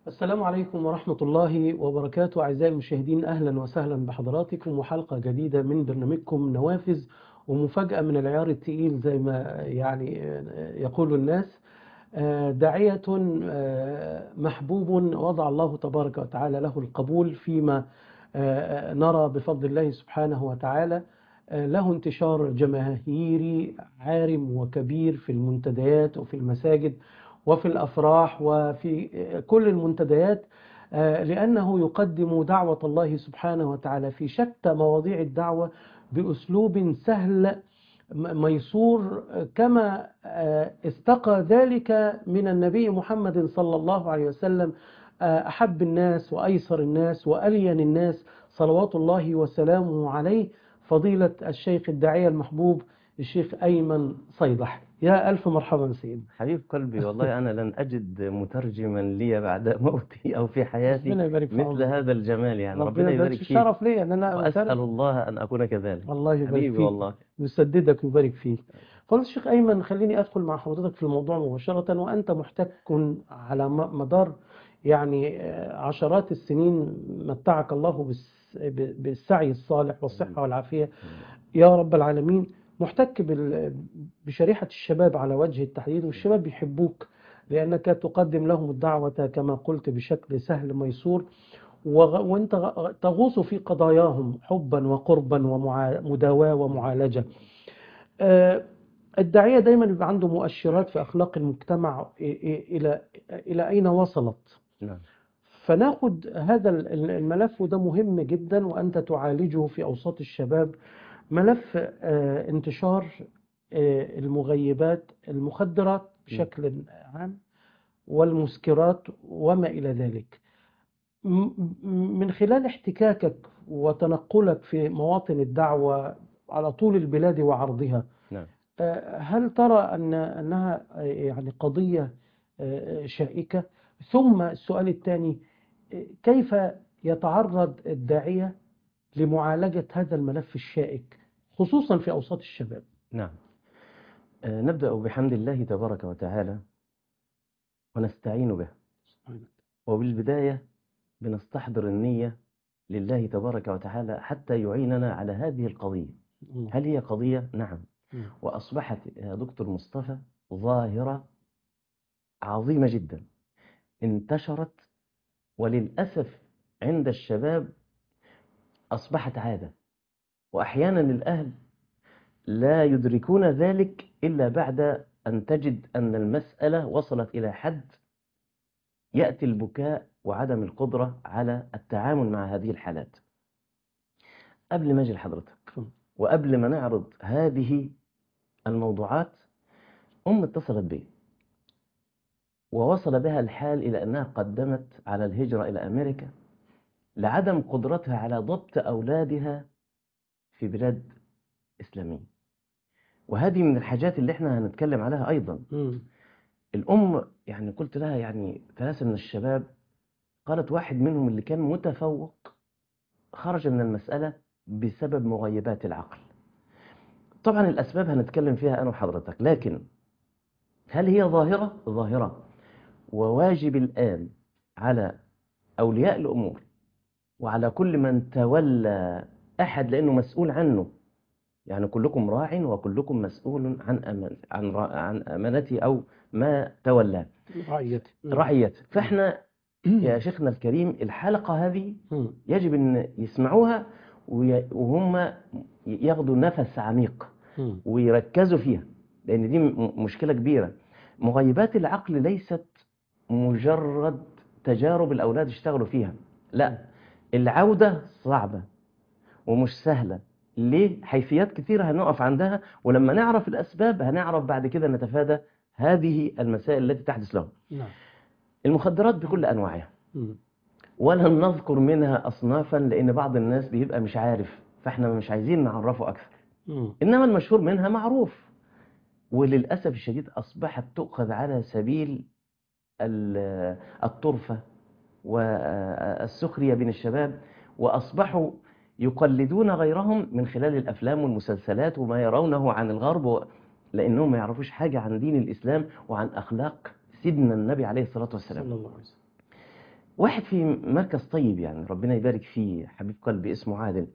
السلام عليكم ورحمة الله وبركاته أعزائي المشاهدين أهلا وسهلا بحضراتكم وحلقة جديدة من برنامجكم نوافذ ومفاجأة من العيار التقيل زي ما يعني يقول الناس داعية محبوب وضع الله تبارك وتعالى له القبول فيما نرى بفضل الله سبحانه وتعالى له انتشار جماهيري عارم وكبير في المنتديات وفي المساجد وفي الأفراح وفي كل المنتديات لأنه يقدم دعوة الله سبحانه وتعالى في شتى مواضيع الدعوة بأسلوب سهل ميسور كما استقى ذلك من النبي محمد صلى الله عليه وسلم أحب الناس وأيسر الناس وألين الناس صلوات الله وسلامه عليه فضيلة الشيخ الداعية المحبوب الشيخ أيمن صيدح يا ألف مرحبا سيد حبيب قلبي والله أنا لن أجد مترجما لي بعد موتي أو في حياتي ربنا يبارك في مثل عمرك. هذا الجمال يعني ربنا ربنا يبارك يبارك فيك شرف لي أن أنا وأسأل أترجم. الله أن أكون كذلك الله يبارك حبيبي فيك والله يسددك ويبارك فيك فضل الشيخ أيمن خليني أدخل مع حضرتك في الموضوع مباشرة وأنت محتك على م- مدار يعني آه، عشرات السنين متعك الله بالس- ب- بالسعي الصالح والصحة والعافية يا رب العالمين محتك بال- بشريحة الشباب على وجه التحديد والشباب بيحبوك لأنك تقدم لهم الدعوة كما قلت بشكل سهل ميسور وغ- وانت غ- تغوص في قضاياهم حبا وقربا ومداواة ومعالجة آه، الداعية دايما بيبقى عنده مؤشرات في أخلاق المجتمع إ- إ- إلى إلى أين وصلت نعم فناخد هذا ال- الملف وده مهم جدا وأنت تعالجه في أوساط الشباب ملف آه، انتشار آه، المغيبات المخدرات بشكل عام والمسكرات وما إلى ذلك م- م- من خلال احتكاكك وتنقلك في مواطن الدعوة على طول البلاد وعرضها نعم آه، هل ترى أن أنها آه، يعني قضية آه، شائكة ثم السؤال الثاني آه، كيف يتعرض الداعية لمعالجة هذا الملف الشائك خصوصا في أوساط الشباب نعم آه، نبدأ بحمد الله تبارك وتعالى ونستعين به وبالبداية بنستحضر النية لله تبارك وتعالى حتى يعيننا على هذه القضية هل هي قضية؟ نعم وأصبحت يا دكتور مصطفى ظاهرة عظيمة جدا انتشرت وللأسف عند الشباب أصبحت عادة وأحيانا الأهل لا يدركون ذلك إلا بعد أن تجد أن المسألة وصلت إلى حد يأتي البكاء وعدم القدرة على التعامل مع هذه الحالات قبل ما أجي لحضرتك وقبل ما نعرض هذه الموضوعات أم اتصلت بي ووصل بها الحال إلى أنها قدمت على الهجرة إلى أمريكا لعدم قدرتها على ضبط أولادها في بلاد إسلامية وهذه من الحاجات اللي احنا هنتكلم عليها أيضا مم. الأم يعني قلت لها يعني ثلاثة من الشباب قالت واحد منهم اللي كان متفوق خرج من المسألة بسبب مغيبات العقل طبعا الأسباب هنتكلم فيها أنا وحضرتك لكن هل هي ظاهرة؟ ظاهرة وواجب الآن على أولياء الأمور وعلى كل من تولى أحد لأنه مسؤول عنه يعني كلكم راع وكلكم مسؤول عن أمان عن را- عن أمانته أو ما تولاه رعيتي رعيته فإحنا يا شيخنا الكريم الحلقة هذه مم. يجب أن يسمعوها وي- وهم ياخدوا نفس عميق مم. ويركزوا فيها لأن دي م- مشكلة كبيرة مغيبات العقل ليست مجرد تجارب الأولاد اشتغلوا فيها لا العودة صعبة ومش سهلة ليه؟ حيثيات كثيرة هنقف عندها ولما نعرف الأسباب هنعرف بعد كده نتفادى هذه المسائل التي تحدث لهم نعم المخدرات بكل أنواعها مم. ولن نذكر منها أصنافا لأن بعض الناس بيبقى مش عارف فإحنا مش عايزين نعرفه أكثر مم. إنما المشهور منها معروف وللأسف الشديد أصبحت تؤخذ على سبيل ال- الطرفة والسخرية بين الشباب وأصبحوا يقلدون غيرهم من خلال الأفلام والمسلسلات وما يرونه عن الغرب و... لأنهم ما يعرفوش حاجة عن دين الإسلام وعن أخلاق سيدنا النبي عليه الصلاة والسلام صلى الله عليه وسلم واحد في مركز طيب يعني ربنا يبارك فيه حبيب قلبي اسمه عادل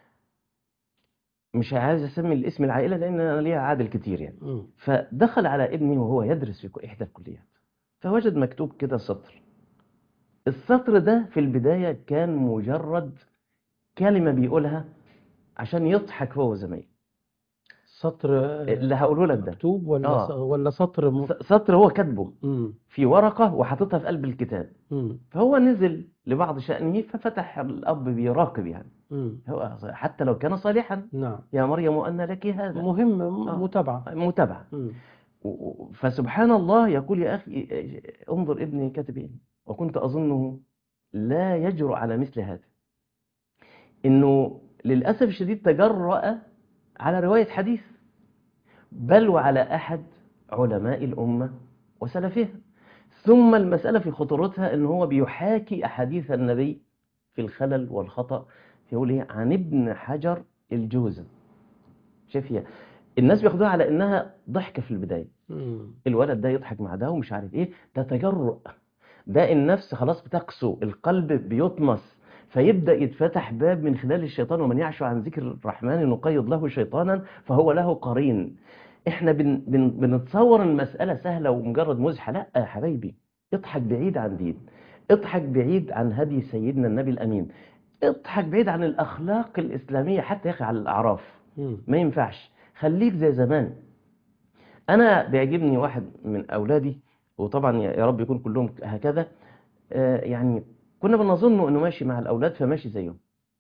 مش عايز اسمي الاسم العائله لان انا ليها عادل كتير يعني مم. فدخل على ابني وهو يدرس في احدى الكليات فوجد مكتوب كده سطر السطر ده في البدايه كان مجرد كلمه بيقولها عشان يضحك هو وزمايله سطر آه، اللي هقوله لك ده مكتوب ولا آه. س- ولا سطر م... س- سطر هو كاتبه مم. في ورقه وحاططها في قلب الكتاب مم. فهو نزل لبعض شأنه ففتح الأب بيراقب يعني مم. هو حتى لو كان صالحا نعم يا مريم أن لك هذا مهم م- آه. متابعة متابعة مم. و- و- فسبحان الله يقول يا أخي انظر ابني كاتب إيه وكنت أظنه لا يجرؤ على مثل هذا إنه للأسف الشديد تجرأ على رواية حديث بل وعلى أحد علماء الأمة وسلفها ثم المسألة في خطورتها إن هو بيحاكي أحاديث النبي في الخلل والخطأ يقول إيه عن ابن حجر الجوزة شايف هي الناس بياخدوها على إنها ضحكة في البداية مم. الولد ده يضحك مع ده ومش عارف إيه ده تجرؤ ده النفس خلاص بتقسو القلب بيطمس فيبدأ يتفتح باب من خلال الشيطان ومن يعش عن ذكر الرحمن نقيض له شيطانا فهو له قرين احنا بن بن بنتصور المسألة سهلة ومجرد مزحة لا يا حبايبي اضحك بعيد عن دين اضحك بعيد عن هدي سيدنا النبي الأمين اضحك بعيد عن الأخلاق الإسلامية حتى يا أخي على الأعراف مم. ما ينفعش خليك زي زمان انا بيعجبني واحد من اولادي وطبعا يا يا رب يكون كلهم هكذا آه، يعني كنا بنظن انه ماشي مع الاولاد فماشي زيهم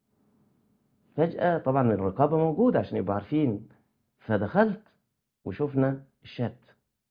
فجأة طبعا الرقابة موجودة عشان يبقوا عارفين فدخلت وشفنا الشات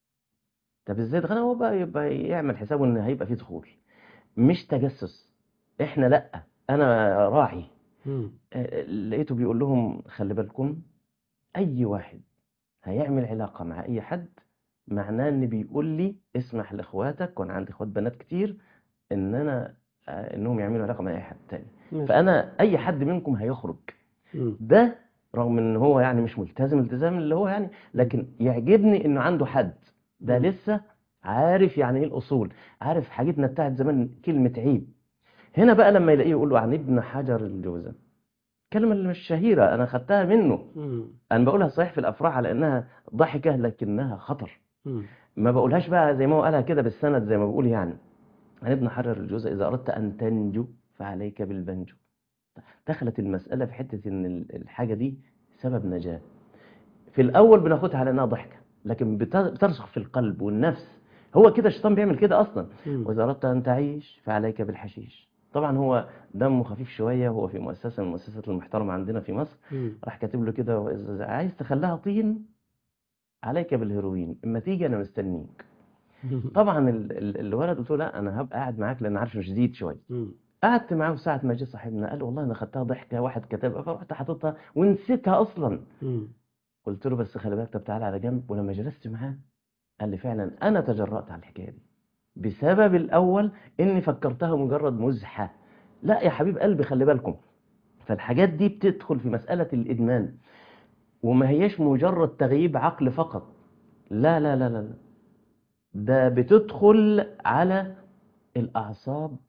طب ازاي دخلنا هو بقى يبقى يعمل حسابه ان هيبقى فيه دخول مش تجسس احنا لا انا راعي مم. آه، لقيته بيقول لهم خلي بالكم اي واحد هيعمل علاقة مع اي حد معناه ان بيقول لي اسمح لاخواتك وانا عندي اخوات بنات كتير ان انا آه، انهم يعملوا علاقة مع اي حد تاني ماشي. فانا اي حد منكم هيخرج مم. ده رغم ان هو يعني مش ملتزم التزام اللي هو يعني لكن يعجبني انه عنده حد ده مم. لسه عارف يعني ايه الاصول عارف حاجتنا بتاعت زمان كلمة عيب هنا بقى لما يلاقيه يقول له عن ابن حجر الجوزة الكلمة اللي مش شهيرة انا خدتها منه مم. انا بقولها صحيح في الافراح على انها ضحكة لكنها خطر مم. ما بقولهاش بقى زي ما هو قالها كده بالسند زي ما بقول يعني عن ابن حجر الجوزة إذا أردت أن تنجو فعليك بالبنجو دخلت المسألة في حتة إن ال- الحاجة دي سبب نجاة في الأول بناخدها على إنها ضحكة لكن بت- بترسخ في القلب والنفس هو كده الشيطان بيعمل كده أصلا مم. وإذا أردت أن تعيش فعليك بالحشيش طبعا هو دمه خفيف شوية هو في مؤسسة من المؤسسات المحترمة عندنا في مصر مم. راح كاتب له كده وإذا عايز تخليها طين عليك بالهيروين اما تيجي انا مستنيك طبعا ال- ال- الولد قلت له لا انا هبقى قاعد معاك لان عارف انه شديد شويه مم. قعدت معاه ساعه ما جه صاحبنا قال والله انا خدتها ضحكه واحد كتبها فرحت حاططها ونسيتها اصلا مم. قلت له بس خلي بالك طب تعالى على جنب ولما جلست معاه قال لي فعلا انا تجرأت على الحكايه دي بسبب الاول اني فكرتها مجرد مزحه لا يا حبيب قلبي خلي بالكم فالحاجات دي بتدخل في مساله الادمان وما هيش مجرد تغييب عقل فقط لا لا لا لا لا. ده بتدخل على الأعصاب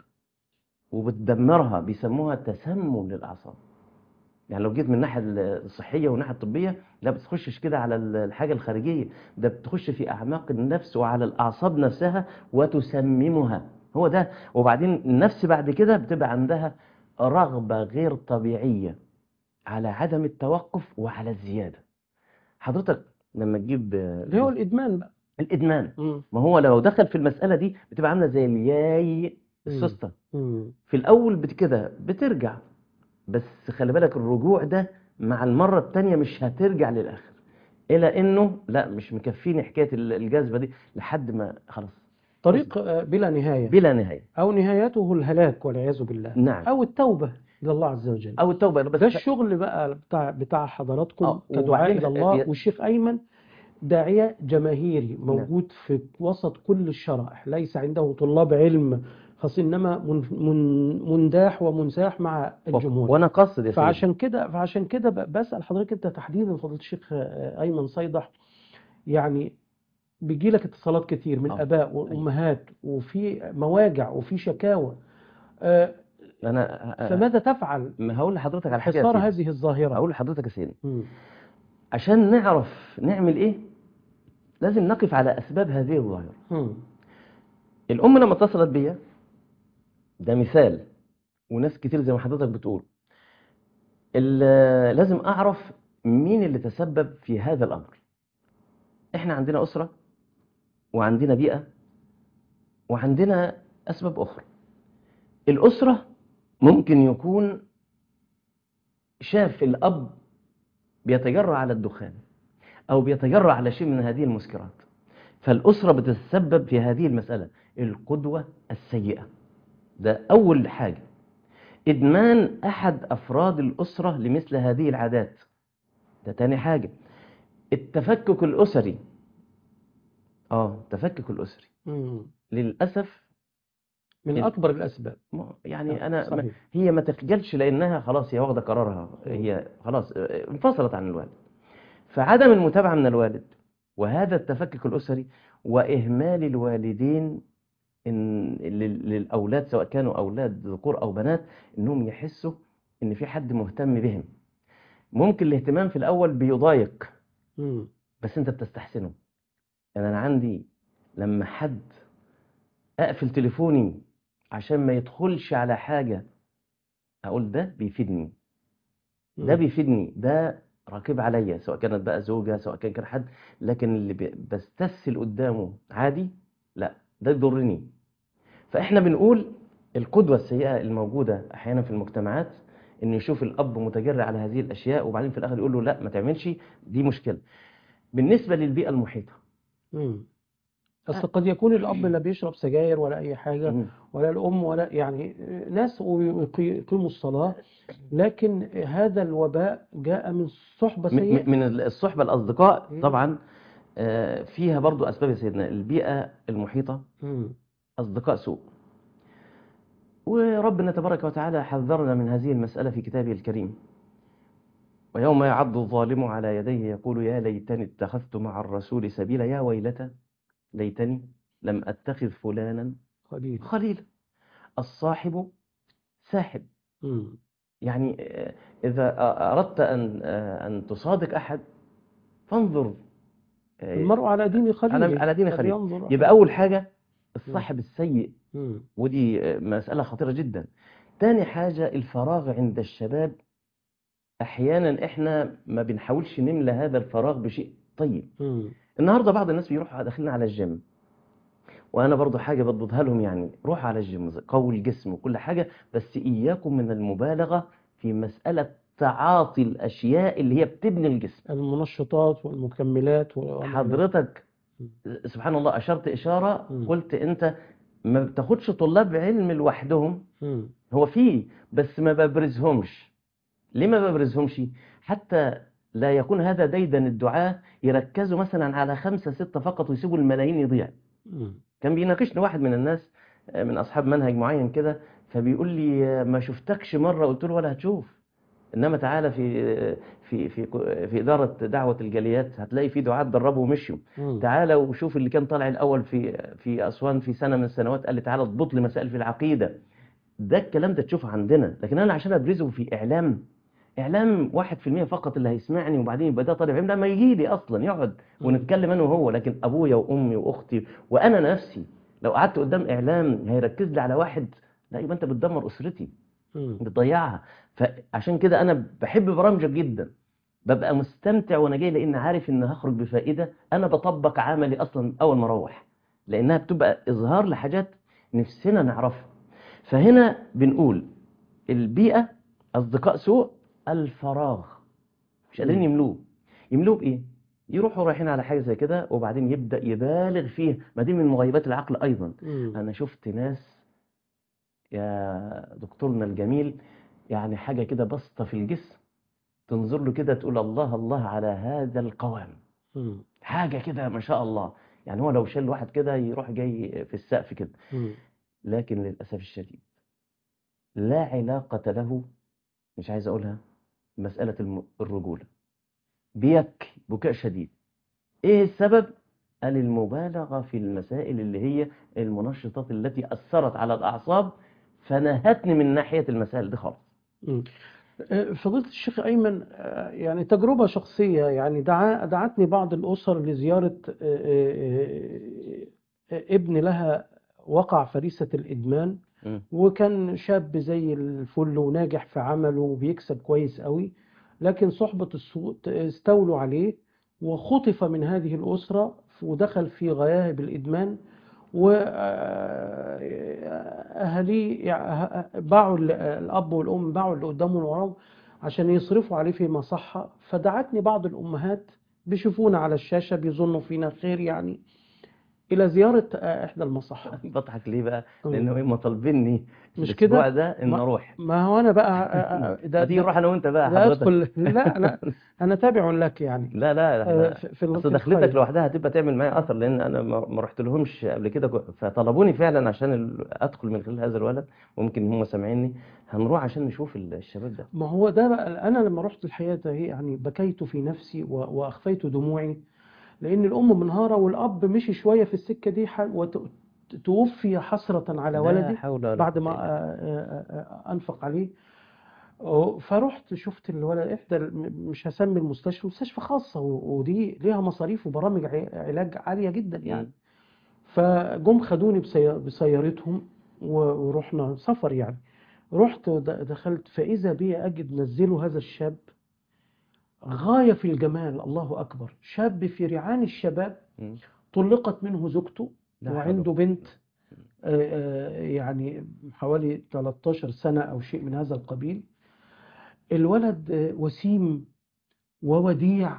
وبتدمرها بيسموها تسمم للأعصاب يعني لو جيت من الناحية الصحية والناحية الطبية لا بتخشش كده على الحاجة الخارجية ده بتخش في أعماق النفس وعلى الأعصاب نفسها وتسممها هو ده وبعدين النفس بعد كده بتبقى عندها رغبة غير طبيعية على عدم التوقف وعلى الزيادة حضرتك لما تجيب اللي هو الإدمان بقى الإدمان مم. ما هو لو دخل في المسألة دي بتبقى عاملة زي الياي مم. السوستة مم. في الأول بت كده بترجع بس خلي بالك الرجوع ده مع المرة التانية مش هترجع للآخر إلى إنه لا مش مكفيني حكاية ال- الجذبة دي لحد ما خلاص طريق آه، بلا نهاية بلا نهاية أو نهايته الهلاك والعياذ بالله نعم أو التوبة إلى الله عز وجل أو التوبة بس ده الشغل بقى بتاع بتاع حضراتكم آه، كدعاء وبعدين إلى الله ي- والشيخ أيمن داعية جماهيري موجود في وسط كل الشرائح ليس عنده طلاب علم خاص إنما من من منداح ومنساح مع الجمهور وأنا قصد يا سيدي فعشان كده فعشان كده ب- بسأل حضرتك أنت تحديدا فضيلة الشيخ آه، أيمن صيدح يعني بيجي لك اتصالات كتير من آه. آباء وأمهات وفي مواجع وفي شكاوى آه، انا أ- فماذا تفعل ما هقول لحضرتك على حاجه يا حصار سيدي. هذه الظاهرة هقول لحضرتك يا سيدي مم. عشان نعرف نعمل ايه لازم نقف على اسباب هذه الظاهره مم. الام لما اتصلت بيا ده مثال وناس كتير زي ما حضرتك بتقول ال- لازم اعرف مين اللي تسبب في هذا الامر احنا عندنا اسره وعندنا بيئه وعندنا اسباب اخرى الاسره ممكن يكون شاف الاب بيتجرأ على الدخان او بيتجرأ على شيء من هذه المسكرات فالاسره بتتسبب في هذه المساله القدوه السيئه ده اول حاجه ادمان احد افراد الاسره لمثل هذه العادات ده تاني حاجه التفكك الاسري اه التفكك الاسري مم. للاسف من ال- أكبر الأسباب ما- يعني آه، انا ما صحيح. هي ما تخجلش لانها خلاص هي واخده قرارها هي خلاص آه، انفصلت عن الوالد فعدم المتابعه من الوالد وهذا التفكك الاسري واهمال الوالدين إن لل- للاولاد سواء كانوا اولاد ذكور او بنات انهم يحسوا ان في حد مهتم بهم ممكن الاهتمام في الاول بيضايق مم. بس انت بتستحسنه يعني انا عندي لما حد اقفل تليفوني عشان ما يدخلش على حاجة اقول ده بيفيدني ده مم. بيفيدني ده راقب عليا سواء كانت بقى زوجة سواء كان كان حد لكن اللي بي- بستسهل قدامه عادي لا ده يضرني فاحنا بنقول القدوة السيئة الموجودة احيانا في المجتمعات ان يشوف الاب متجرع على هذه الاشياء وبعدين في الاخر يقول له لا ما تعملش دي مشكلة بالنسبة للبيئة المحيطة مم. أصل قد يكون الأب لا بيشرب سجاير ولا أي حاجة مم. ولا الأم ولا يعني ناس يقيموا الصلاة لكن هذا الوباء جاء من صحبة م- م- سيئة من الصحبة الأصدقاء مم. طبعا آه، فيها برضو أسباب يا سيدنا البيئة المحيطة مم. أصدقاء سوء وربنا تبارك وتعالى حذرنا من هذه المسألة في كتابه الكريم ويوم يعض الظالم على يديه يقول يا ليتني اتخذت مع الرسول سبيلا يا ويلتى ليتني لم أتخذ فلانا خليل خليلا الصاحب ساحب مم. يعني آه، إذا أردت أن آه، أن تصادق أحد فانظر آه، المرء على دين خليله على- على دين خليله. فلينظر يبقى أول حاجة الصاحب السيء مم. ودي آه، مسألة خطيرة جدا تاني حاجة الفراغ عند الشباب أحيانا إحنا ما بنحاولش نملى هذا الفراغ بشيء طيب مم. النهاردة بعض الناس بيروحوا داخلين على الجيم وأنا برضو حاجة بضبطها لهم يعني روحوا على الجيم قوي الجسم وكل حاجة بس إياكم من المبالغة في مسألة تعاطي الأشياء اللي هي بتبني الجسم المنشطات والمكملات وال- حضرتك سبحان الله أشرت إشارة مم. قلت أنت ما بتاخدش طلاب علم لوحدهم مم. هو فيه بس ما ببرزهمش ليه ما ببرزهمش حتى لا يكون هذا ديدا الدعاة يركزوا مثلا على خمسة ستة فقط ويسيبوا الملايين يضيع مم. كان بيناقشني واحد من الناس آه، من أصحاب منهج معين كده فبيقول لي آه، ما شفتكش مرة قلت له ولا هتشوف إنما تعالى في آه، في في في إدارة دعوة الجاليات هتلاقي في دعاة دربوا ومشوا مم. تعالى وشوف اللي كان طالع الأول في في أسوان في سنة من السنوات قال لي تعالى اضبط لي مسائل في العقيدة ده الكلام ده تشوفه عندنا لكن أنا عشان أبرزه في إعلام إعلام واحد في المية فقط اللي هيسمعني وبعدين يبقى ده طالب علم لا ما يجي لي أصلا يقعد ونتكلم أنا وهو لكن أبويا وأمي وأختي وأنا نفسي لو قعدت قدام إعلام هيركز لي على واحد لا يبقى أنت بتدمر أسرتي مم. بتضيعها فعشان كده انا بحب برامجك جدا ببقى مستمتع وانا جاي لان عارف ان هخرج بفائده انا بطبق عملي اصلا اول ما اروح لانها بتبقى اظهار لحاجات نفسنا نعرفها فهنا بنقول البيئه اصدقاء سوء الفراغ مش قادرين مم. يملوه يملوه بايه يروحوا رايحين على حاجه زي كده وبعدين يبدا يبالغ فيه ما دي من مغيبات العقل ايضا مم. انا شفت ناس يا دكتورنا الجميل يعني حاجة كده بسطة في الجسم تنظر له كده تقول الله الله على هذا القوام مم. حاجة كده ما شاء الله يعني هو لو شال واحد كده يروح جاي في السقف كده مم. لكن للأسف الشديد لا علاقة له مش عايز أقولها مسألة الم- الرجولة بيبكي بكاء شديد إيه السبب؟ قال المبالغة في المسائل اللي هي المنشطات التي أثرت على الأعصاب فنهتني من ناحية المسائل دي خالص مم. آه، فضيلة الشيخ أيمن آه، يعني تجربة شخصية يعني دعا دعتني بعض الأسر لزيارة آه، آه، آه، ابن لها وقع فريسة الإدمان مم. وكان شاب زي الفل وناجح في عمله وبيكسب كويس قوي لكن صحبة السوء استولوا عليه وخطف من هذه الأسرة ودخل في غياهب الإدمان وأهليه باعوا ال- الأب والأم باعوا اللي قدامهم وراهم عشان يصرفوا عليه في مصحة فدعتني بعض الأمهات بيشوفونا على الشاشة بيظنوا فينا خير يعني إلى زيارة آه، إحدى المصحات بضحك ليه بقى؟ مم. لأنه هم طالبيني مش الأسبوع كده؟ ده إن ما- أروح ما هو أنا بقى آه، آه، ده ما تيجي ده نروح أنا وأنت بقى ده حضرتك أدخل لا أنا أنا تابع لك يعني لا لا آه، احنا في في ال- اصل في دخلتك الخير لوحدها هتبقى تعمل معايا اثر لان انا ما ما رحت لهمش قبل كده كو- فطلبوني فعلا عشان ال- ادخل من خلال هذا الولد ممكن هم سامعيني هنروح عشان نشوف ال- الشباب ده ما هو ده بقى أنا لما رحت الحياة ده هي يعني بكيت في نفسي و- وأخفيت دموعي لأن الأم منهارة والأب مشي شوية في السكة دي ح- وت- توفي حسرة على لا ولده حول ولا بعد قوة ما إلا آه، آه، آه، أنفق عليه أه، فرحت شفت الولد إحدى ال- مش هسمي المستشفى مستشفى خاصة و- ودي ليها مصاريف وبرامج ع- علاج عالية جدا بالله. يعني مم. فجم خدوني بسي- بسيارتهم و- ورحنا سفر يعني رحت ود- دخلت فإذا بي أجد نزلوا هذا الشاب غاية في الجمال الله أكبر شاب في ريعان الشباب مم. طلقت منه زوجته لا حول وعنده ولا بنت آه، آه، يعني حوالي 13 سنة أو شيء من هذا القبيل الولد آه، وسيم ووديع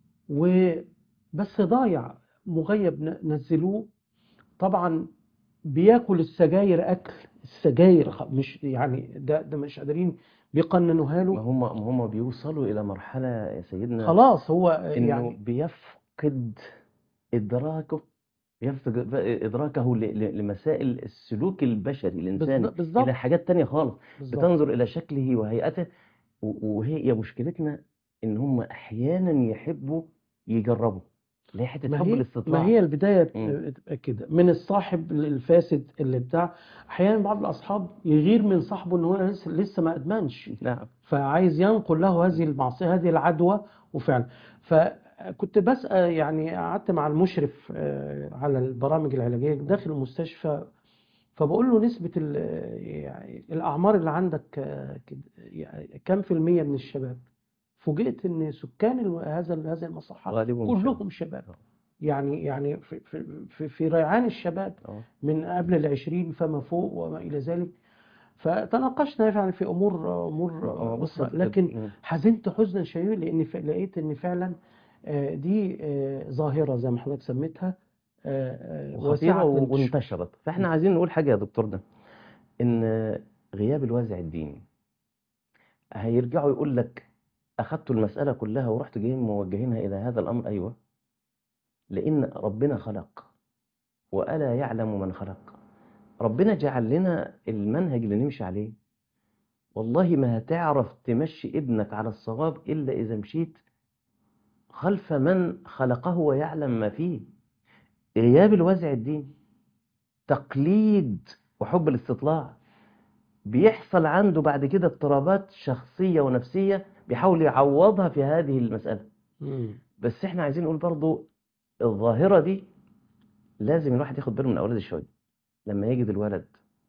وبس ضايع مغيب ن- نزلوه طبعا بياكل السجاير أكل السجاير خ- مش يعني ده ده مش قادرين بيقننوها ما له هم ما هم بيوصلوا الى مرحله يا سيدنا خلاص هو انه يعني بيفقد ادراكه يفقد ادراكه ل- ل- لمسائل السلوك البشري الانساني بالظ- بالظبط الى حاجات تانية خالص بالظبط بتنظر الى شكله وهيئته و- وهي مشكلتنا ان هم احيانا يحبوا يجربوا اللي هي حته ما حب هي الاستطلاع ما هي البداية مم. بتبقى كده من الصاحب الفاسد اللي بتاع أحيانا بعض الأصحاب يغير من صاحبه إن هو لسه لسه ما أدمنش نعم فعايز ينقل له هذه المعصية هذه العدوى وفعلا فكنت بسأل يعني قعدت مع المشرف آه، على البرامج العلاجية داخل المستشفى فبقول له نسبة ال- يعني الأعمار اللي عندك آه، كده، يعني كم في المية من الشباب فوجئت إن سكان الم- هذا هذه المصحة غالبهم شباب. كلهم شباب يعني يعني في في في, في ريعان الشباب اه من قبل العشرين فما فوق وما إلى ذلك فتناقشنا يعني في أمور أمور آه، بص أخرى ال- لكن مم. حزنت حزنا شديدا لأن ف- لقيت إن فعلا آه، دي آه، ظاهرة زي ما حضرتك سميتها آه، آه، وخطيره واسعة و- الانتشار وانتشرت فاحنا عايزين نقول حاجه يا دكتورنا ان غياب الوازع الديني هيرجعوا يقول لك اخدتوا المساله كلها ورحت جايين موجهينها الى هذا الامر ايوه لان ربنا خلق والا يعلم من خلق ربنا جعل لنا المنهج اللي نمشي عليه والله ما هتعرف تمشي ابنك على الصواب الا اذا مشيت خلف من خلقه ويعلم ما فيه غياب الوازع الديني تقليد وحب الاستطلاع بيحصل عنده بعد كده اضطرابات شخصية ونفسية بيحاول يعوضها في هذه المسألة مم. بس احنا عايزين نقول برضو الظاهرة دي لازم الواحد ياخد باله من أولاده شوية لما يجد الولد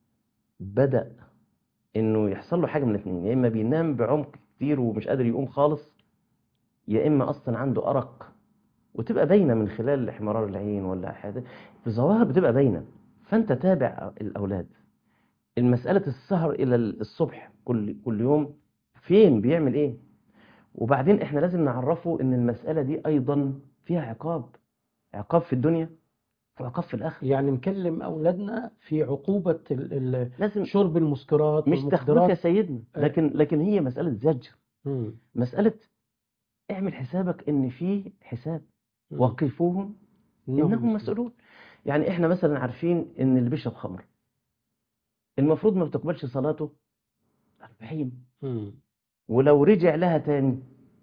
بدأ إنه يحصل له حاجة من الاثنين يا إما بينام بعمق كتير ومش قادر يقوم خالص يا إما أصلا عنده أرق وتبقى باينة من خلال احمرار العين ولا حاجة الظواهر بتبقى باينة فأنت تابع الأولاد المسألة السهر إلى الصبح كل كل يوم فين بيعمل إيه وبعدين إحنا لازم نعرفه إن المسألة دي أيضا فيها عقاب عقاب في الدنيا وعقاب في الآخرة يعني نكلم أولادنا في عقوبة ال- ال- لازم شرب المسكرات مش تخويف يا والمخدرات سيدنا آه. لكن لكن هي مسألة زجر مم. مسألة اعمل حسابك إن في حساب مم. وقفوهم إنهم مسؤولون يعني إحنا مثلا عارفين إن اللي بيشرب خمر المفروض ما بتقبلش صلاته 40 مم. ولو رجع لها تاني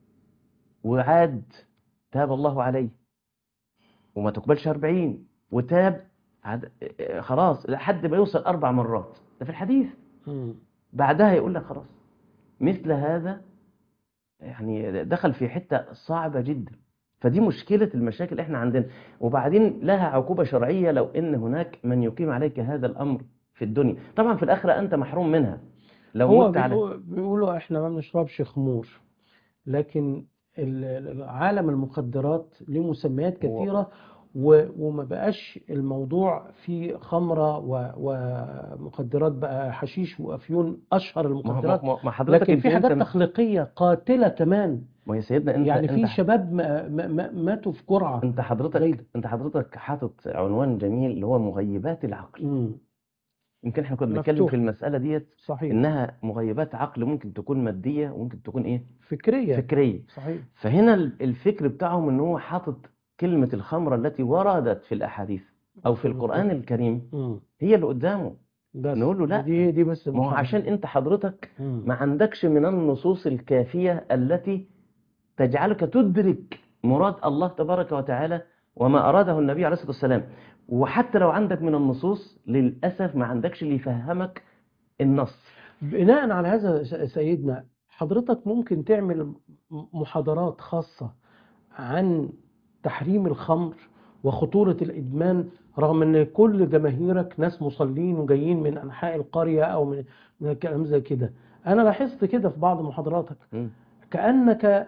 وعاد تاب الله عليه وما تقبلش 40 وتاب عاد اه، خلاص لحد ما يوصل أربع مرات ده في الحديث مم. بعدها يقول لك خلاص مثل هذا يعني دخل في حتة صعبة جدا فدي مشكلة المشاكل احنا عندنا وبعدين لها عقوبة شرعية لو ان هناك من يقيم عليك هذا الامر في الدنيا طبعا في الاخرة انت محروم منها لو هو مت على بيقول- بيقولوا احنا ما بنشربش خمور لكن ال- ال- عالم المخدرات له مسميات هو- كثيرة و- وما بقاش الموضوع فيه خمرة و- ومخدرات بقى حشيش وأفيون أشهر ما هو- المخدرات ما ما حضرتك لكن انت في حاجات انت تخليقية قاتلة كمان ما يا سيدنا انت يعني في انت شباب ما- ما- ما- ماتوا في جرعة انت حضرتك زايدة. انت حضرتك حاطط عنوان جميل اللي هو مغيبات العقل مم. يمكن احنا كنا بنتكلم مفتوح. في المسألة ديت صحيح انها مغيبات عقل ممكن تكون مادية وممكن تكون ايه فكرية فكرية صحيح فهنا ال- الفكر بتاعهم ان هو حاطط كلمة الخمرة التي وردت في الأحاديث أو في القرآن الكريم مم. هي اللي قدامه بس نقول له لا. دي دي بس ما هو محرم. عشان أنت حضرتك مم. ما عندكش من النصوص الكافية التي تجعلك تدرك مراد الله تبارك وتعالى وما أراده النبي عليه الصلاة والسلام وحتى لو عندك من النصوص للأسف ما عندكش اللي يفهمك النص بناء على هذا س- سيدنا حضرتك ممكن تعمل م- محاضرات خاصة عن تحريم الخمر وخطورة الإدمان رغم أن كل جماهيرك ناس مصلين وجايين من أنحاء القرية أو من من الكلام زي كده أنا لاحظت كده في بعض محاضراتك مم. كأنك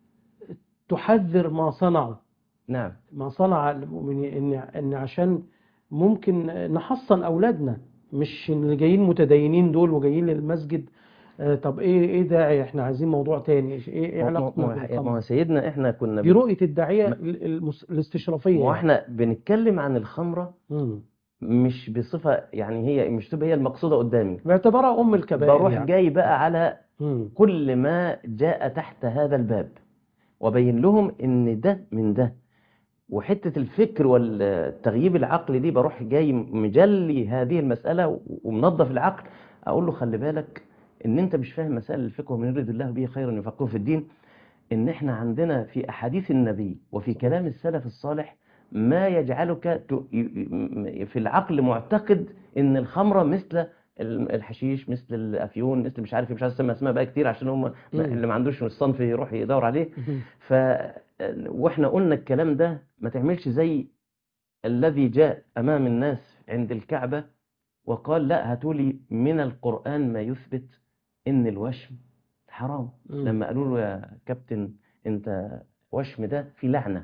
تحذر ما صنعوا نعم ما صنع المؤمنين إن إن عشان ممكن نحصن أولادنا مش اللي جايين متدينين دول وجايين للمسجد آه، طب إيه إيه داعي إحنا عايزين موضوع تاني إيه إيه ما- ما- علاقتنا ما- ما بالخمر هو سيدنا احنا كنا دي رؤية الداعية ما- ال- المس- الاستشرافية ما هو يعني. احنا بنتكلم عن الخمرة مم. مش بصفة يعني هي مش تبقى هي المقصودة قدامي باعتبارها أم الكبائر بروح يعني. جاي بقى على مم. كل ما جاء تحت هذا الباب وبين لهم ان ده من ده وحتة الفكر والتغييب العقلي دي بروح جاي مجلي هذه المسألة ومنظف العقل اقول له خلي بالك ان انت مش فاهم مسائل الفقه ومن يريد الله به خيرا يفقهه في الدين ان احنا عندنا في احاديث النبي وفي كلام السلف الصالح ما يجعلك ت- ي- في العقل معتقد ان الخمره مثل الحشيش مثل الافيون مثل مش عارف إيه، مش عايز اسمي اسماء بقى كتير عشان هم مم. اللي ما عندوش الصنف يروح يدور عليه مم. ف واحنا قلنا الكلام ده ما تعملش زي الذي جاء امام الناس عند الكعبه وقال لا هاتوا لي من القران ما يثبت ان الوشم حرام مم. لما قالوا له يا كابتن انت وشم ده في لعنه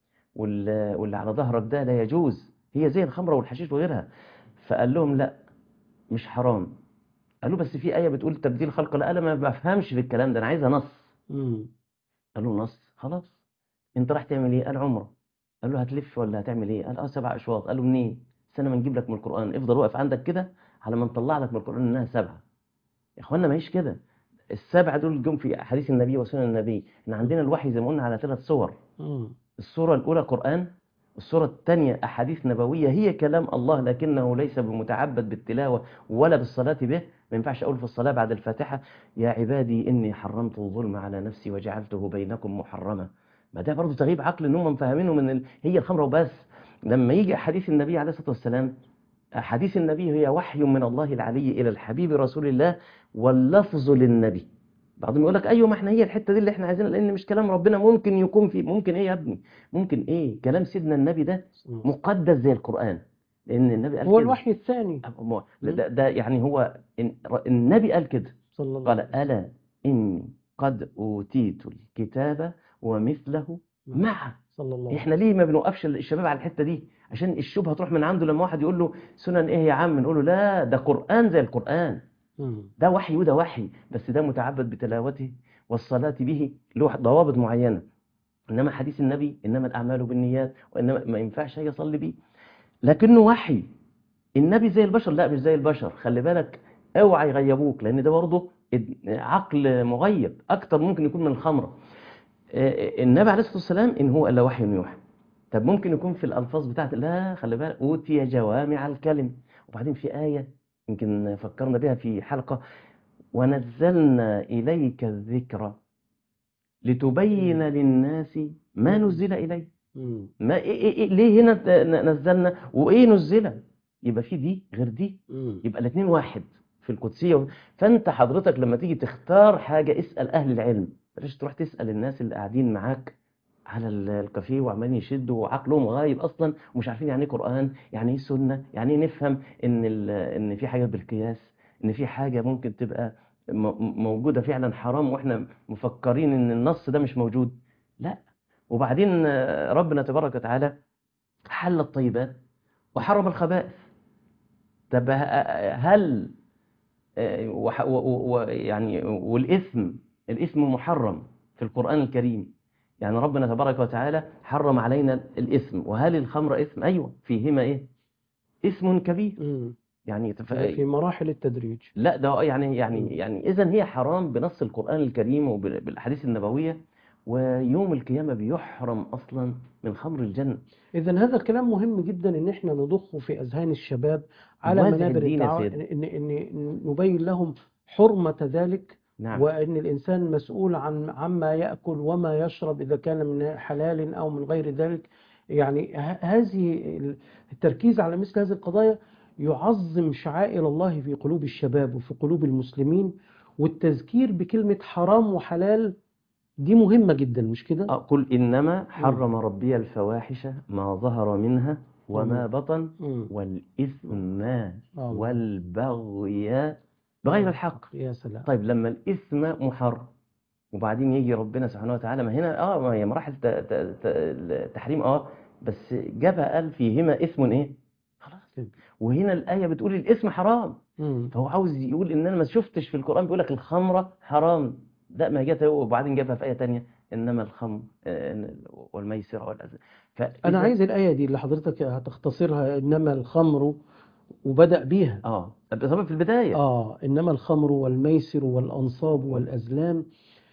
وال- واللي على ظهرك ده لا يجوز هي زي الخمره والحشيش وغيرها فقال لهم لا مش حرام قالوا بس في ايه بتقول تبديل خلق الله انا ما بفهمش في الكلام ده انا عايزها نص مم. قالوا نص خلاص انت راح تعمل ايه قال عمره قال له هتلف ولا هتعمل ايه قال اه سبع اشواط قالوا منين سنه ما نجيب لك من القران افضل واقف عندك كده على ما نطلع لك من القران انها سبعه يا اخوانا ما هيش كده السبعه دول جم في احاديث النبي وسنن النبي احنا عندنا الوحي زي ما قلنا على ثلاث صور مم. الصوره الاولى قران الصورة الثانية أحاديث نبوية هي كلام الله لكنه ليس بمتعبد بالتلاوة ولا بالصلاة به ما ينفعش أقول في الصلاة بعد الفاتحة يا عبادي إني حرمت الظلم على نفسي وجعلته بينكم محرما ما ده برضه تغيب عقل إن هم مفهمينه من ال... هي الخمرة وبس لما يجي أحاديث النبي عليه الصلاة والسلام أحاديث النبي هي وحي من الله العلي إلى الحبيب رسول الله واللفظ للنبي بعضهم يقول لك ايوه ما احنا هي الحته دي اللي احنا عايزينها لان مش كلام ربنا ممكن يكون فيه ممكن ايه يا ابني ممكن ايه كلام سيدنا النبي ده مم. مقدس زي القرآن لأن النبي قال هو كده الوحي الثاني أما- ده, ده يعني هو إن- النبي قال كده صلى الله قال عليه وسلم. ألا إني قد أوتيت الكتاب ومثله معه صلى الله عليه إحنا ليه ما بنوقفش الشباب على الحتة دي عشان الشبهة تروح من عنده لما واحد يقول له سنن إيه يا عم نقول له لا ده قرآن زي القرآن مم. ده وحي وده وحي بس ده متعبد بتلاوته والصلاة به له ضوابط معينة إنما حديث النبي إنما الأعمال بالنيات وإنما ما ينفعش هي يصلي بيه لكنه وحي النبي زي البشر لا مش زي البشر خلي بالك اوعى يغيبوك لأن ده برضه اد- عقل مغيب أكتر ممكن يكون من الخمرة آه، النبي عليه الصلاة والسلام إن هو إلا وحي يوحى طب ممكن يكون في الألفاظ بتاعت لا خلي بالك أوتي جوامع الكلم وبعدين في آية يمكن فكرنا بها في حلقة ونزلنا إليك الذكر لتبين للناس ما نزل إليه مم. ما إيه إيه إيه ليه هنا ت- ن- نزلنا وإيه نزل يبقى في دي غير دي مم. يبقى الاثنين واحد في في القدسية فأنت حضرتك لما تيجي تختار حاجة اسأل أهل العلم بلاش تروح تسأل الناس اللي قاعدين معاك على ال- الكافيه وعمالين يشدوا وعقلهم غايب اصلا ومش عارفين يعني ايه قران يعني ايه سنه يعني ايه نفهم ان ال- ان في حاجه بالقياس ان في حاجه ممكن تبقى م- موجوده فعلا حرام واحنا مفكرين ان النص ده مش موجود لا وبعدين آه، ربنا تبارك وتعالى حل الطيبات وحرم الخبائث طب ه- هل آه، وح- و- و- و- يعني والاثم الاثم محرم في القران الكريم يعني ربنا تبارك وتعالى حرم علينا الإثم وهل الخمر إثم؟ أيوة فيهما إيه؟ إثم كبير مم. يعني تف... في مراحل التدريج لا ده يعني مم. يعني يعني إذا هي حرام بنص القرآن الكريم وبالأحاديث النبوية ويوم القيامة بيحرم أصلا من خمر الجنة إذا هذا الكلام مهم جدا إن إحنا نضخه في أذهان الشباب على وازع منابر الدين يا الدعوة سيدي. إن إن نبين لهم حرمة ذلك نعم وأن الإنسان مسؤول عن عما يأكل وما يشرب إذا كان من حلال أو من غير ذلك يعني ه- هذه التركيز على مثل هذه القضايا يعظم شعائر الله في قلوب الشباب وفي قلوب المسلمين والتذكير بكلمة حرام وحلال دي مهمة جدا مش كده؟ آه، قل إنما حرم ربي الفواحش ما ظهر منها وما مم. بطن مم. والإثم آه. والبغي بغير الحق يا سلام طيب لما الإثم محرم وبعدين يجي ربنا سبحانه وتعالى ما هنا اه ما هي مراحل ت- ت- ت- التحريم اه بس جابها قال فيهما إثم ايه؟ خلاص كده. وهنا الآية بتقول الإثم حرام مم. فهو عاوز يقول إن أنا ما شفتش في القرآن بيقول لك الخمرة حرام لا ما جت هو وبعدين جابها في آية تانية إنما الخمر آه، والميسر والأزل أنا عايز الآية دي اللي حضرتك هتختصرها إنما الخمر وبدأ بيها اه طبعا في البداية آه إنما الخمر والميسر والأنصاب والأزلام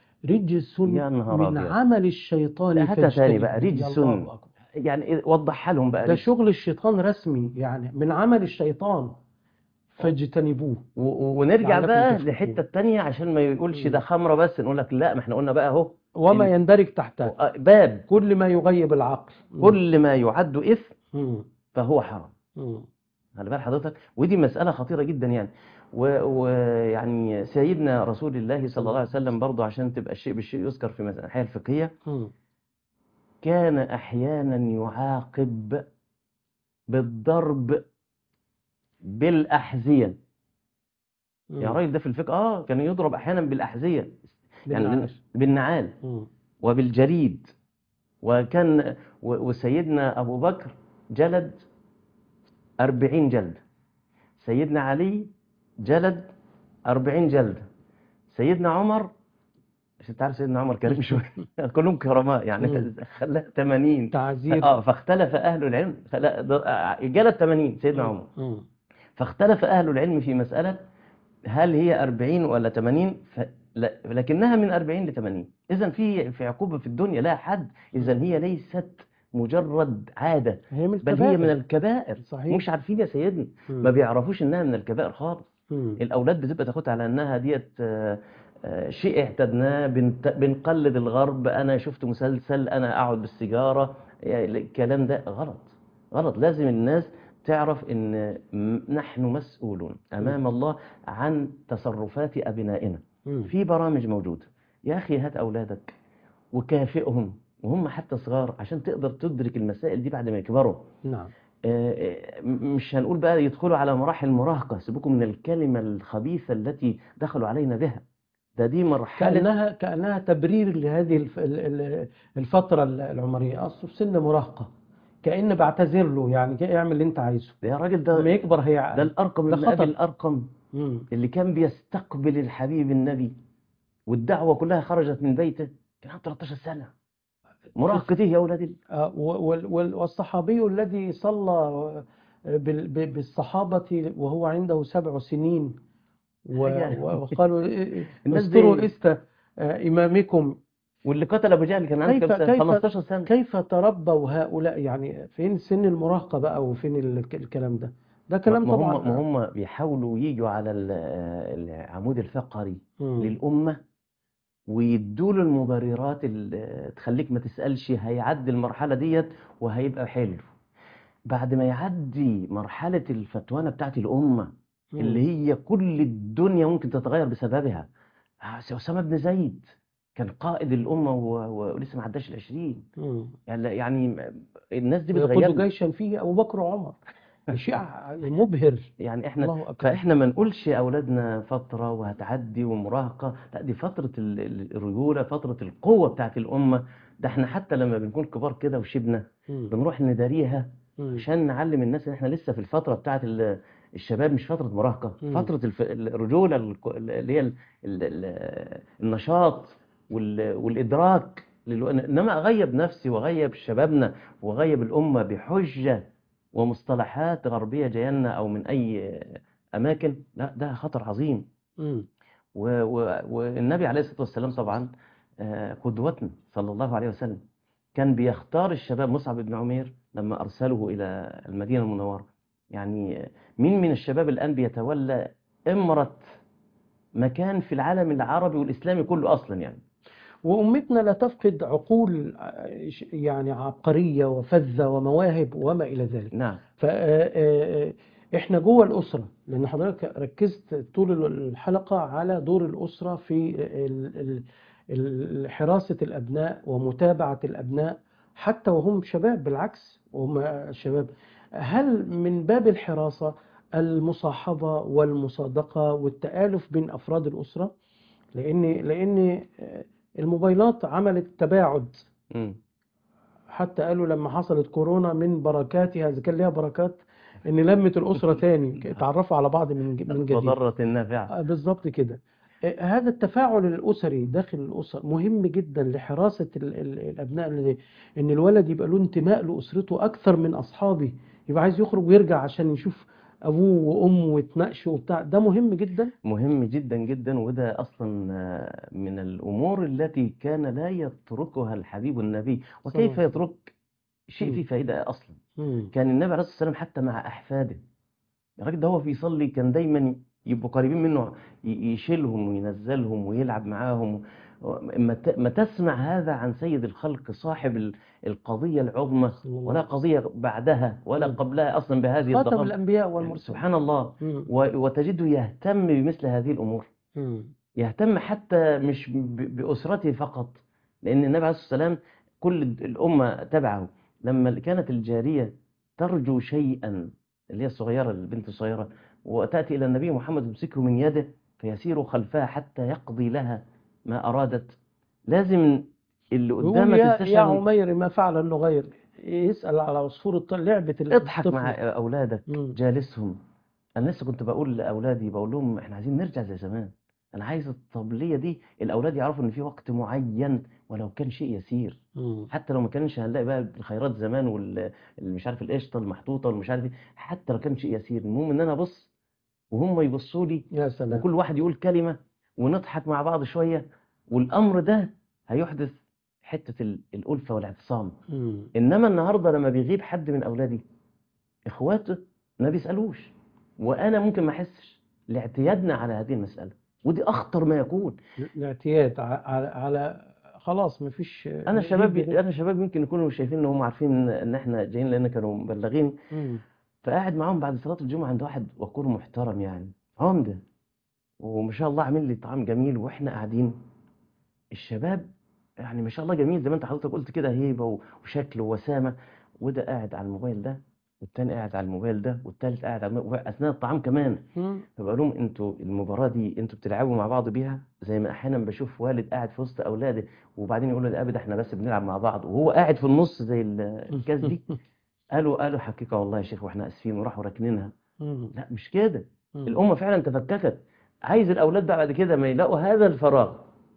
رجس يا نهار من أبيض. عمل الشيطان لا، هاتها تاني فاجتنبوه. بقى، يا رجس. الله أكبر. يعني إيه- وضحها لهم بقى ده رجس. شغل الشيطان رسمي يعني من عمل الشيطان فاجتنبوه و- و- ونرجع لعلكم بقى تفلحون. للحته التانيه عشان ما يقولش مم. ده خمره بس نقول لك لا ما احنا قلنا بقى اهو وما ال- يندرج تحته آه، باب كل ما يغيب العقل مم. كل ما يعد اثم مم. فهو حرام مم. خلي بال حضرتك ودي مساله خطيره جدا يعني و- ويعني سيدنا رسول الله صلى الله عليه وسلم برضه عشان تبقى الشيء بالشيء يذكر في مس- الحياه الفقهيه مم. كان احيانا يعاقب بالضرب بالاحذيه يا مم. راجل ده في الفقه اه كان يضرب احيانا بالاحذيه يعني بالنعال. بالنعال مم. وبالجريد وكان و- وسيدنا أبو بكر جلد أربعين جلد سيدنا علي جلد أربعين جلد سيدنا عمر مش انت عارف سيدنا عمر كريم شوية كلهم كرماء يعني مم. خلاه 80 تعزير اه فاختلف أهل العلم خلا- ده- جلد 80 سيدنا عمر مم. فاختلف أهل العلم في مسألة هل هي 40 ولا 80 ف... لا... لكنها من 40 ل 80 إذا في في عقوبة في الدنيا لها حد إذا هي ليست مجرد عادة هي من بل هي من الكبائر الكبائر صحيح مش عارفين يا سيدنا مم. ما بيعرفوش إنها من الكبائر خالص مم. الأولاد بتبقى تاخدها على إنها ديت آه، آه، شيء اعتدناه بنت... بنقلد الغرب أنا شفت مسلسل أنا أقعد بالسيجارة يعني الكلام ده غلط غلط لازم الناس تعرف ان م- نحن مسؤولون امام الله عن تصرفات ابنائنا مم. في برامج موجوده يا اخي هات اولادك وكافئهم وهم حتى صغار عشان تقدر تدرك المسائل دي بعد ما يكبروا نعم آه، آه، م- مش هنقول بقى يدخلوا على مراحل مراهقه سيبكم من الكلمه الخبيثه التي دخلوا علينا بها ده دي مرحله كأنها كأنها تبرير لهذه الف- ال- ال- الفترة العمرية أصله في سن مراهقة كأن بعتذر له يعني جاي اعمل اللي أنت عايزه يا راجل لما ده يكبر ده هي الارقم ده ابن ابي خطر. الارقم مم. اللي كان بيستقبل الحبيب النبي والدعوة كلها خرجت من بيته كان عنده 13 سنة مراهقة ايه يا ولدي آه، وال- وال- والصحابي الذي صلى بال- ب- بالصحابة وهو عنده سبع سنين و- حاجة- و- وقالوا إيه- الناس استروا دي- است آه، إمامكم واللي قتل ابو جهل كان عنده كيف- كام سنة؟ كيف- 15 سنة كيف تربوا هؤلاء يعني فين سن المراهقة بقى وفين ال- الكلام ده ده كلام ما هم طبعا ما هم بيحاولوا يجوا على ال- العمود الفقري مم. للأمة ويدوا له المبررات اللي تخليك ما تسألش هيعدي المرحلة ديت وهيبقى حلو بعد ما يعدي مرحلة الفتوانة بتاعت الأمة اللي هي كل الدنيا ممكن تتغير بسببها آه، أسامة بن زيد كان قائد الأمة و- و- ولسه ما عداش العشرين مم. يعني يعني الناس دي ويقود بتغير جيشا فيه أبو بكر وعمر شيء مبهر يعني احنا الله أكبر فاحنا ما نقولش اولادنا فتره وهتعدي ومراهقه لا دي فتره ال- ال- الرجوله فتره القوه بتاعت الامه ده احنا حتى لما بنكون كبار كده وشبنا مم. بنروح نداريها مم. عشان نعلم الناس ان احنا لسه في الفتره بتاعت ال- الشباب مش فتره مراهقه مم. فتره الف- الرجوله الك- اللي هي ال- ال- ال- النشاط وال- والادراك للو- انما اغيب نفسي واغيب شبابنا واغيب الامه بحجه ومصطلحات غربيه جايه لنا او من اي اماكن لا ده خطر عظيم مم. و- و- والنبي عليه الصلاه والسلام طبعا آه، قدوتنا صلى الله عليه وسلم كان بيختار الشباب مصعب بن عمير لما ارسله الى المدينه المنوره يعني مين من الشباب الان بيتولى امره مكان في العالم العربي والاسلامي كله اصلا يعني وأمتنا لا تفقد عقول آه، يعني عبقرية وفذة ومواهب وما إلى ذلك نعم فإحنا جوه الأسرة لأن حضرتك ركزت طول الحلقة على دور الأسرة في ال- ال- ال- حراسة الأبناء ومتابعة الأبناء حتى وهم شباب بالعكس وهم شباب هل من باب الحراسة المصاحبة والمصادقة والتآلف بين أفراد الأسرة لأن لأن الموبايلات عملت تباعد مم. حتى قالوا لما حصلت كورونا من بركاتها إذا كان ليها بركات إن لمت الأسرة تاني اتعرفوا على بعض من من جديد وضرة النافعة آه، بالظبط كده آه، هذا التفاعل الأسري داخل الأسر مهم جدا لحراسة ال- ال- الأبناء اللي- إن الولد يبقى له انتماء لأسرته أكثر من أصحابه يبقى عايز يخرج ويرجع عشان يشوف أبوه وأمه ويتناقشوا وبتاع ده مهم جدا مهم جدا جدا وده أصلا آه، من الأمور التي كان لا يتركها الحبيب النبي وكيف صلى يترك شيء مم. فيه فائدة أصلا مم. كان النبي عليه الصلاة والسلام حتى مع أحفاده الراجل ده هو بيصلي كان دايما يبقوا قريبين منه ي- يشيلهم وينزلهم ويلعب معاهم ما ت- ما تسمع هذا عن سيد الخلق صاحب ال- القضية العظمى صلى الله ولا عليه قضية بعدها ولا مم. قبلها أصلا بهذه خاتم الضخامة الأنبياء والمرسلين سبحان الله مم. و- وتجده يهتم بمثل هذه الأمور مم. يهتم حتى مش ب- بأسرته فقط لأن النبي عليه الصلاة والسلام كل الأمة تبعه لما كانت الجارية ترجو شيئا اللي هي الصغيرة البنت الصغيرة وتأتي إلى النبي محمد يمسكه من يده فيسير خلفها حتى يقضي لها ما أرادت لازم اللي يقول قدامك يا يا تستشعر عمير ما فعل النغير يسأل على عصفور الطير لعبة اضحك الطفل مع أولادك مم. جالسهم أنا لسه كنت بقول لأولادي بقول لهم إحنا عايزين نرجع زي زمان أنا عايز الطبلية دي الأولاد يعرفوا إن في وقت معين ولو كان شيء يسير مم. حتى لو ما كانش هنلاقي بقى الخيرات زمان وال اللي مش عارف القشطة المحطوطة والمش عارف إيه حتى لو كان شيء يسير المهم إن أنا أبص وهم يبصوا لي يا سلام وكل واحد يقول كلمة ونضحك مع بعض شوية والأمر ده هيحدث حتة ال- الألفة والاعتصام مم. انما النهارده لما بيغيب حد من اولادي اخواته ما بيسالوش وانا ممكن ما احسش لاعتيادنا على هذه المساله ودي اخطر ما يكون الاعتياد ع- على على خلاص مفيش انا شباب يجي- انا شباب يمكن يكونوا شايفين ان هم عارفين ان احنا جايين لان كانوا مبلغين مم. فقاعد معاهم بعد صلاه الجمعه عند واحد وقور محترم يعني عمده وما شاء الله عامل لي طعام جميل واحنا قاعدين الشباب يعني ما شاء الله جميل زي ما انت حضرتك قلت كده هيبه و- وشكل ووسامه وده قاعد على الموبايل ده والتاني قاعد على الموبايل ده والتالت قاعد على الموبايل اثناء الطعام كمان مم. فبقول لهم انتوا المباراه دي انتوا بتلعبوا مع بعض بيها زي ما احيانا بشوف والد قاعد في وسط اولاده وبعدين يقول له ده احنا بس بنلعب مع بعض وهو قاعد في النص زي ال- الكاس دي قالوا قالوا حقيقه والله يا شيخ واحنا اسفين وراحوا راكنينها مم. لا مش كده مم. الأمة فعلا تفككت عايز الأولاد بقى بعد كده ما يلاقوا هذا الفراغ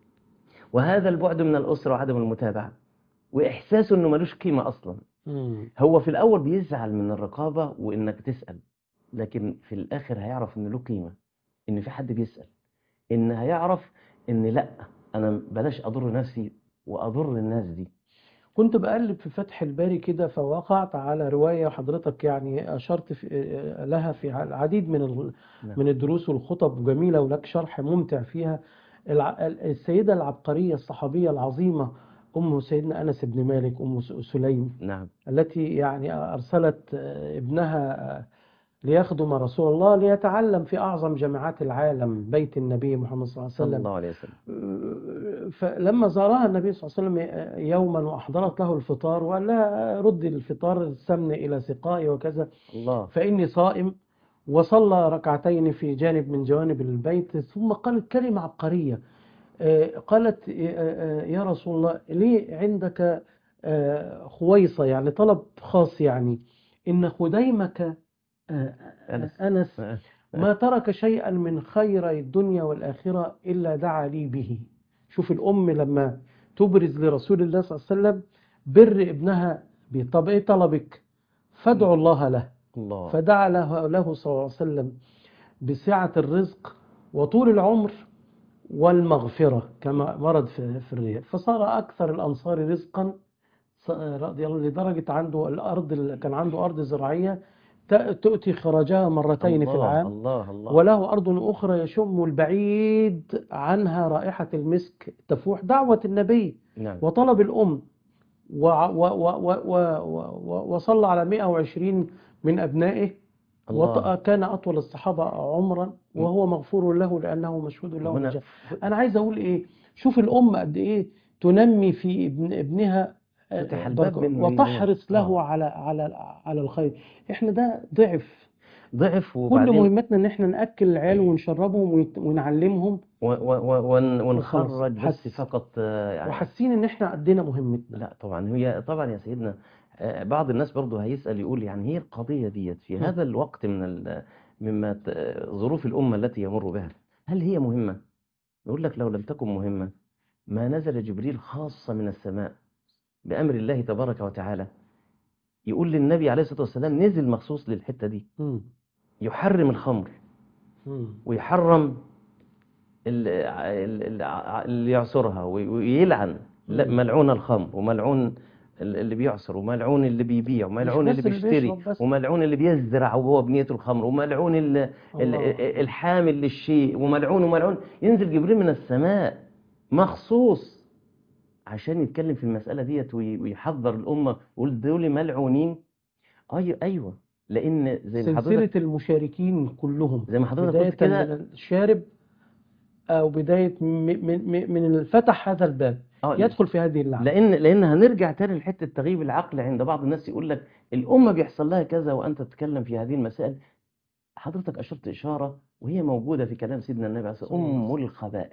وهذا البعد من الأسرة وعدم المتابعة وإحساسه إنه ملوش قيمة أصلا مم. هو في الأول بيزعل من الرقابة وإنك تسأل لكن في الآخر هيعرف إن له قيمة إن في حد بيسأل إن هيعرف إن لأ أنا بلاش أضر نفسي وأضر الناس دي كنت بقلب في فتح الباري كده فوقعت على رواية حضرتك يعني أشرت في لها في العديد من ال- نعم. من الدروس والخطب جميلة ولك شرح ممتع فيها الع- السيدة العبقرية الصحابية العظيمة أم سيدنا أنس بن مالك أم س- سليم نعم التي يعني أرسلت ابنها ليخدم رسول الله ليتعلم في أعظم جامعات العالم بيت النبي محمد صلى الله عليه صلى وسلم الله عليه وسلم فلما زارها النبي صلى الله عليه وسلم يوما وأحضرت له الفطار وقال لها ردي الفطار السمن إلى سقائي وكذا الله فإني صائم وصلى ركعتين في جانب من جوانب البيت ثم قالت كلمة عبقرية آه، قالت آه، آه، يا رسول الله لي عندك آه، خويصة يعني طلب خاص يعني إن خديمك آه، أنس. أنس ما ترك شيئا من خير الدنيا والآخرة إلا دعا لي به شوف الأم لما تبرز لرسول الله صلى الله عليه وسلم بر ابنها بيه. طب إيه طلبك فادعوا الله له الله فدعا له, له صلى الله عليه وسلم بسعة الرزق وطول العمر والمغفرة كما ورد في, في الرياض فصار أكثر الأنصار رزقا ص- رضي الله لدرجة عنده الأرض كان عنده أرض زراعية ت- تؤتي خراجها مرتين في الله العام الله الله وله أرض أخرى يشم البعيد عنها رائحة المسك تفوح دعوة النبي نعم وطلب الأم وع- و- و- و- و- و- وصلى على 120 من أبنائه الله وكان أطول الصحابة عمرا وهو مغفور له لأنه مشهود له هنا بالجنة أنا عايز أقول إيه شوف الأم قد إيه تنمي في ابن ابنها آه، فتح الباب بركة من- وتحرص له آه. على على على الخير إحنا ده ضعف ضعف كل وبعدين مهمتنا إن إحنا نأكل العيال ونشربهم ونت- ونعلمهم و- و- و- ون- وخلاص. ونخرج بس حس- فقط آه، يعني وحاسين إن إحنا أدينا مهمتنا لا طبعا هي طبعا يا سيدنا آه، بعض الناس برضو هيسأل يقول يعني هي القضية ديت في م. هذا الوقت من ال- مما ت- آه، ظروف الأمة التي يمر بها هل هي مهمة؟ يقول لك لو لم تكن مهمة ما نزل جبريل خاصة من السماء بأمر الله تبارك وتعالى يقول للنبي عليه الصلاة والسلام نزل مخصوص للحتة دي مم. يحرم الخمر مم. ويحرم ال- ال- ال- اللي يعصرها وي- ويلعن لا، مم. ملعون الخمر وملعون ال- اللي بيعصر وملعون اللي بيبيع وملعون بس اللي اللي بيشتري بيشرب بس. وملعون اللي بيزرع وهو بنيته الخمر وملعون ال- ال- الله. الحامل للشيء وملعون وملعون ينزل جبريل من السماء مخصوص عشان يتكلم في المسألة ديت وي- ويحذر الأمة ويقول دول ملعونين أيوه أيوه لأن زي ما سلسلة حضرتك المشاركين كلهم زي ما حضرتك بداية قلت كده من الشارب أو بداية م- من من من الفتح هذا الباب آه، يدخل في هذه اللعنة لان لان هنرجع تاني لحته تغيب العقل عند بعض الناس يقول لك الامه بيحصل لها كذا وانت تتكلم في هذه المسائل حضرتك اشرت اشاره وهي موجوده في كلام سيدنا النبي عليه الصلاه صلى الله عليه والسلام ام الخبائث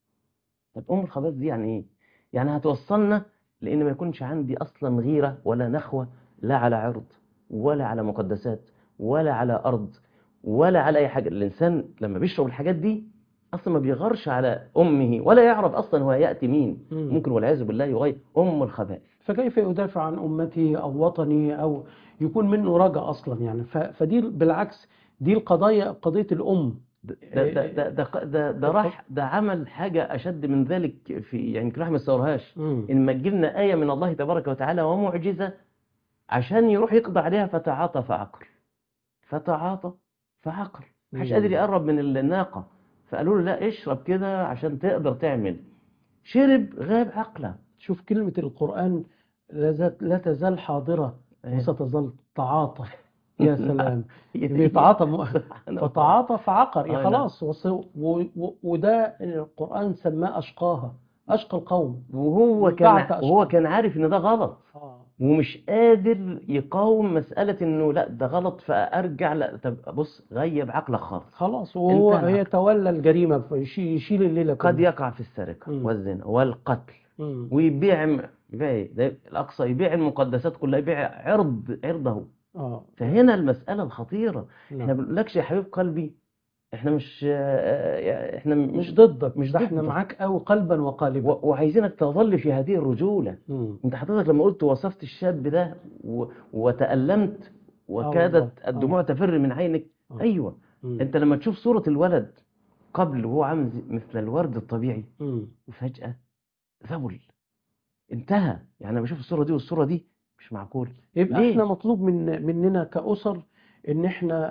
طب ام الخبائث دي يعني ايه يعني هتوصلنا لان ما يكونش عندي اصلا غيره ولا نخوه لا على عرض ولا على مقدسات ولا على ارض ولا على اي حاجه الانسان لما بيشرب الحاجات دي اصلا ما بيغارش على امه ولا يعرف اصلا هو ياتي مين مم. ممكن والعياذ بالله يغير ام الخبائث فكيف يدافع عن أمتي أو وطني أو يكون منه رجاء أصلا يعني ف- فدي بالعكس دي القضايا قضية الأم ده ده ده ده ده, ده, ده راح ده عمل حاجة أشد من ذلك في يعني يمكن احنا ما نستوعبهاش مم. إن ما تجيلنا آية من الله تبارك وتعالى ومعجزة عشان يروح يقضي عليها فتعاطى فعقر فتعاطى فعقر محدش مم. قادر يقرب من الناقة فقالوا له لا اشرب كده عشان تقدر تعمل شرب غاب عقله شوف كلمة القرآن لا زال- لا تزال حاضرة إيه. وستظل تعاطى يا سلام هي دي. بيتعاطى م- سبحان الله. فتعاطى فعقر آه، يا نعم. خلاص وص- و- و- وده القرآن سماه أشقاها أشقى القوم وهو بعت كان أشقى. وهو كان عارف ان ده غلط آه. ومش قادر يقاوم مسألة انه لا ده غلط فارجع لا طب بص غيب عقلك خالص خلاص وهو انتهى. يتولى الجريمة فيشي- يشيل الليلة قد كلها يقع في السرقة مم. والزنا والقتل مم. ويبيع م- يبيع إيه؟ ده الأقصى يبيع المقدسات كلها يبيع عرض عرضه اه فهنا المسألة الخطيرة احنا نعم. ما بنقولكش يا حبيب قلبي احنا مش آه، احنا مش ضدك مش ده احنا ضدك. معاك قوي قلبا وقالبا و- وعايزينك تظل في هذه الرجولة مم. انت حضرتك لما قلت وصفت الشاب ده و... وتألمت والله. وكادت آه. الدموع تفر من عينك آه. ايوه مم. انت لما تشوف صورة الولد قبل وهو عامل زي- مثل الورد الطبيعي مم. وفجأة ذبل انتهى يعني انا بشوف الصورة دي والصورة دي مش معقول يبقى ليه؟ احنا مطلوب من مننا كأسر ان احنا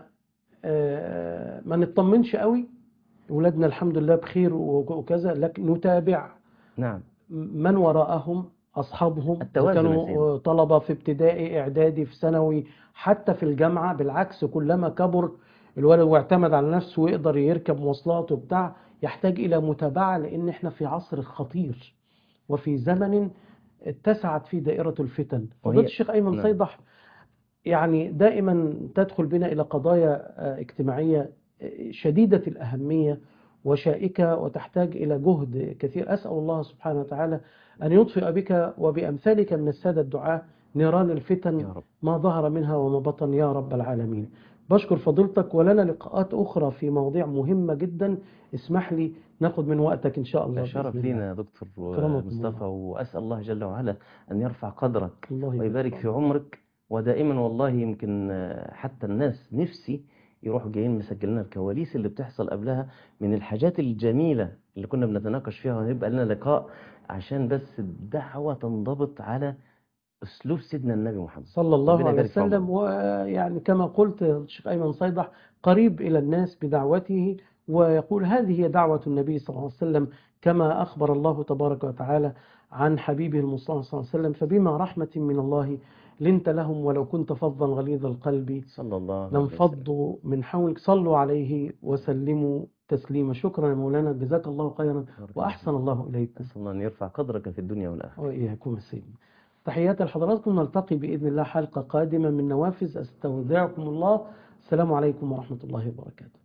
آه، ما نطمنش قوي ولادنا الحمد لله بخير وك- وكذا لكن نتابع نعم من وراءهم أصحابهم إذا التوازن يا كانوا سيدي. آه، طلبة في ابتدائي إعدادي في ثانوي حتى في الجامعة بالعكس كلما كبر الولد واعتمد على نفسه ويقدر يركب مواصلات وبتاع يحتاج إلى متابعة لأن إحنا في عصر خطير وفي زمن اتسعت فيه دائرة الفتن فضيلة وهي- الشيخ أيمن نعم. صيدح يعني دائما تدخل بنا إلى قضايا آه، اجتماعية آه، شديدة الأهمية وشائكة وتحتاج إلى جهد كثير أسأل الله سبحانه وتعالى أن يطفئ بك وبأمثالك من السادة الدعاة نيران الفتن يا رب ما ظهر منها وما بطن يا رب العالمين بشكر فضيلتك ولنا لقاءات أخرى في مواضيع مهمة جدا اسمح لي ناخد من وقتك إن شاء الله ده شرف بإذن الله. لينا يا دكتور كرمكم مصطفى وأسأل الله جل وعلا أن يرفع قدرك الله يبارك ويبارك في عمرك ودائما والله يمكن آه، حتى الناس نفسي يروحوا جايين مسجلين الكواليس اللي بتحصل قبلها من الحاجات الجميلة اللي كنا بنتناقش فيها وهيبقى لنا لقاء عشان بس الدعوة تنضبط على أسلوب سيدنا النبي محمد صلى الله ربنا عليه يبارك في وسلم عمرك. ويعني كما قلت الشيخ أيمن صيدح قريب إلى الناس بدعوته ويقول هذه هي دعوة النبي صلى الله عليه وسلم كما أخبر الله تبارك وتعالى عن حبيبه المصطفى صلى الله عليه وسلم فبما رحمة من الله لنت لهم ولو كنت فظا غليظ القلب صلى الله عليه وسلم لانفضوا من حولك صلوا عليه وسلموا تسليما شكرا يا مولانا جزاك الله خيرا بارك الله وأحسن الله إليكم أسأل الله أن يرفع قدرك في الدنيا والآخرة وإياكم السيد تحياتي لحضراتكم نلتقي بإذن الله حلقة قادمة من نوافذ أستودعكم الله السلام عليكم ورحمة الله وبركاته